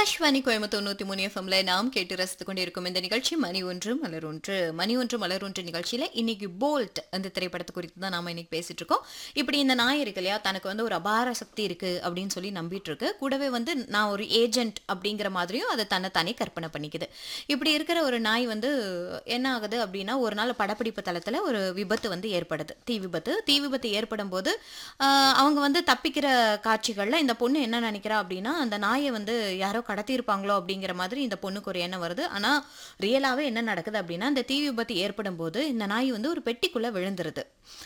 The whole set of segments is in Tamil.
ஆகாஷ்வாணி கோயம்புத்தூர் நூத்தி மூணு எஃப்எம்ல நாம் கேட்டு ரசித்துக் கொண்டிருக்கும் இந்த நிகழ்ச்சி மணி ஒன்று மலர் ஒன்று மணி ஒன்று மலர் ஒன்று நிகழ்ச்சியில இன்னைக்கு போல்ட் அந்த திரைப்படத்தை குறித்து தான் நாம இன்னைக்கு பேசிட்டு இருக்கோம் இப்படி இந்த நாய் இருக்கு இல்லையா தனக்கு வந்து ஒரு அபார சக்தி இருக்கு அப்படின்னு சொல்லி நம்பிட்டு இருக்கு கூடவே வந்து நான் ஒரு ஏஜென்ட் அப்படிங்கிற மாதிரியும் அதை தன்னை தானே கற்பனை பண்ணிக்குது இப்படி இருக்கிற ஒரு நாய் வந்து என்ன ஆகுது அப்படின்னா ஒரு நாள் படப்பிடிப்பு தளத்துல ஒரு விபத்து வந்து ஏற்படுது தீ விபத்து தீ விபத்து ஏற்படும் போது ஆஹ், அவங்க வந்து தப்பிக்கிற காட்சிகள்ல இந்த பொண்ணு என்ன நினைக்கிறா அப்படின்னா அந்த நாயை வந்து யாரோ கடத்தியிருப்பாங்களோ அப்படிங்கிற மாதிரி இந்த பொண்ணுக்கு ஒரு எண்ணம் வருது ஆனா ரியலாவே என்ன நடக்குது அப்படின்னா இந்த தீ விபத்து ஏற்படும் போது இந்த நாய் வந்து ஒரு பெட்டிக்குள்ள விழுந்துருது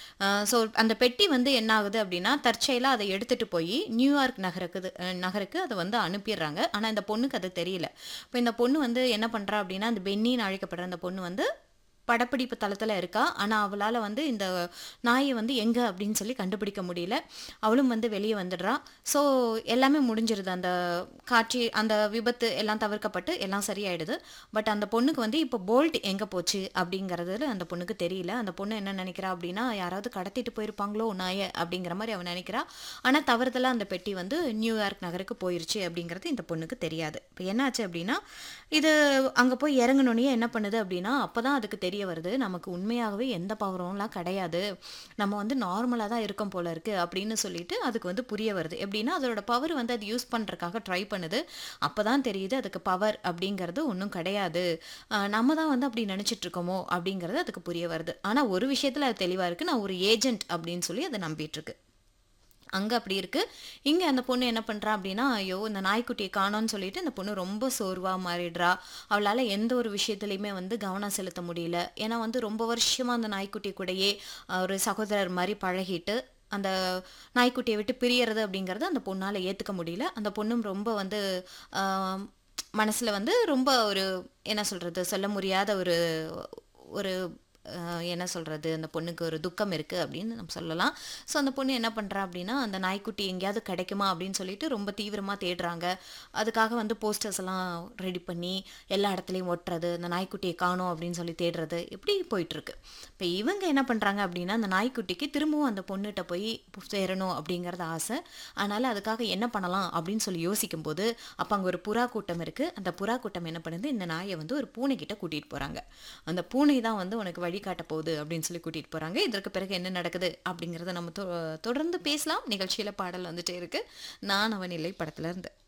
ஸோ அந்த பெட்டி வந்து என்ன ஆகுது அப்படின்னா தற்செயலாக அதை எடுத்துட்டு போய் நியூயார்க் நகருக்கு அஹ், நகருக்கு அதை வந்து அனுப்பிடுறாங்க ஆனா இந்த பொண்ணுக்கு அது தெரியல இப்போ இந்த பொண்ணு வந்து என்ன பண்றா அப்படின்னா அந்த பென்னின்னு அழைக்கப்படுற அந்த பொண்ணு வந்து படப்பிடிப்பு தளத்துல இருக்கா ஆனா அவளால வந்து இந்த நாயை வந்து எங்க அப்படின்னு சொல்லி கண்டுபிடிக்க முடியல அவளும் வந்து வெளியே வந்துடுறா ஸோ எல்லாமே முடிஞ்சிருது அந்த காட்சி அந்த விபத்து எல்லாம் தவிர்க்கப்பட்டு எல்லாம் சரியாயிடுது பட் அந்த பொண்ணுக்கு வந்து இப்போ போல்ட் எங்க போச்சு அப்படிங்கிறது அந்த பொண்ணுக்கு தெரியல அந்த பொண்ணு என்ன நினைக்கிறா அப்படின்னா யாராவது கடத்திட்டு போயிருப்பாங்களோ நாயை அப்படிங்கிற மாதிரி அவன் நினைக்கிறா ஆனா தவறுதலா அந்த பெட்டி வந்து நியூயார்க் நகருக்கு போயிருச்சு அப்படிங்கிறது இந்த பொண்ணுக்கு தெரியாது இப்போ என்னாச்சு அப்படின்னா இது அங்க போய் இறங்கினோடனே என்ன பண்ணுது அப்படின்னா அப்பதான் அதுக்கு தெரிய வருது நமக்கு உண்மையாகவே எந்த பவரம்லாம் கிடையாது நம்ம வந்து நார்மலாக தான் இருக்கோம் போல இருக்கு அப்படின்னு சொல்லிட்டு அதுக்கு வந்து புரிய வருது எப்படின்னா அதோட பவர் வந்து அது யூஸ் பண்றதுக்காக ட்ரை பண்ணுது அப்பதான் தெரியுது அதுக்கு பவர் அப்படிங்கிறது ஒன்றும் கிடையாது ஆஹ் நம்ம தான் வந்து அப்படி நினைச்சிட்டு இருக்கோமோ அப்படிங்கிறது அதுக்கு புரிய வருது ஆனா ஒரு விஷயத்துல அது தெளிவா இருக்கு நான் ஒரு ஏஜென்ட் அப்படின்னு சொல்லி அதை நம்பிட்டு இருக்கு அங்க அப்படி இருக்கு இங்க அந்த பொண்ணு என்ன பண்றா அப்படின்னா ஐயோ இந்த நாய்க்குட்டியை காணோம்னு சொல்லிட்டு இந்த பொண்ணு ரொம்ப சோர்வா மாறிடுறா அவளால எந்த ஒரு விஷயத்துலையுமே வந்து கவனம் செலுத்த முடியல ஏன்னா வந்து ரொம்ப வருஷமா அந்த நாய்க்குட்டி கூடயே அஹ், ஒரு சகோதரர் மாதிரி பழகிட்டு அந்த நாய்க்குட்டியை விட்டு பிரியறது அப்படிங்கறது அந்த பொண்ணால ஏத்துக்க முடியல அந்த பொண்ணும் ரொம்ப வந்து ஆஹ், மனசுல வந்து ரொம்ப ஒரு என்ன சொல்றது சொல்ல முடியாத ஒரு ஒரு அஹ், என்ன சொல்றது அந்த பொண்ணுக்கு ஒரு துக்கம் இருக்கு அப்படின்னு நம்ம சொல்லலாம் ஸோ அந்த பொண்ணு என்ன பண்றா அப்படின்னா அந்த நாய்க்குட்டி எங்கேயாவது கிடைக்குமா அப்படின்னு சொல்லிட்டு ரொம்ப தீவிரமா தேடுறாங்க அதுக்காக வந்து போஸ்டர்ஸ் எல்லாம் ரெடி பண்ணி எல்லா இடத்துலையும் ஒட்டுறது அந்த நாய்க்குட்டியை காணோம் அப்படின்னு சொல்லி தேடுறது இப்படி போயிட்டு இருக்கு இப்போ இவங்க என்ன பண்றாங்க அப்படின்னா அந்த நாய்க்குட்டிக்கு திரும்பவும் அந்த பொண்ணுகிட்ட போய் சேரணும் அப்படிங்கறது ஆசை அதனால அதுக்காக என்ன பண்ணலாம் அப்படின்னு சொல்லி யோசிக்கும் போது அப்போ அங்கே ஒரு புறா கூட்டம் இருக்கு அந்த புறா கூட்டம் என்ன பண்ணுது இந்த நாயை வந்து ஒரு பூனை கிட்ட கூட்டிட்டு போறாங்க அந்த பூனை தான் வந்து உனக்கு வழிகாட்ட போகுது அப்படின்னு சொல்லி கூட்டிட்டு போறாங்க இதற்கு பிறகு என்ன நடக்குது அப்படிங்கறத நம்ம தொ- தொடர்ந்து பேசலாம் நிகழ்ச்சியில பாடல் வந்துட்டே இருக்கு நான் அவன் இல்லை படத்துல இருந்து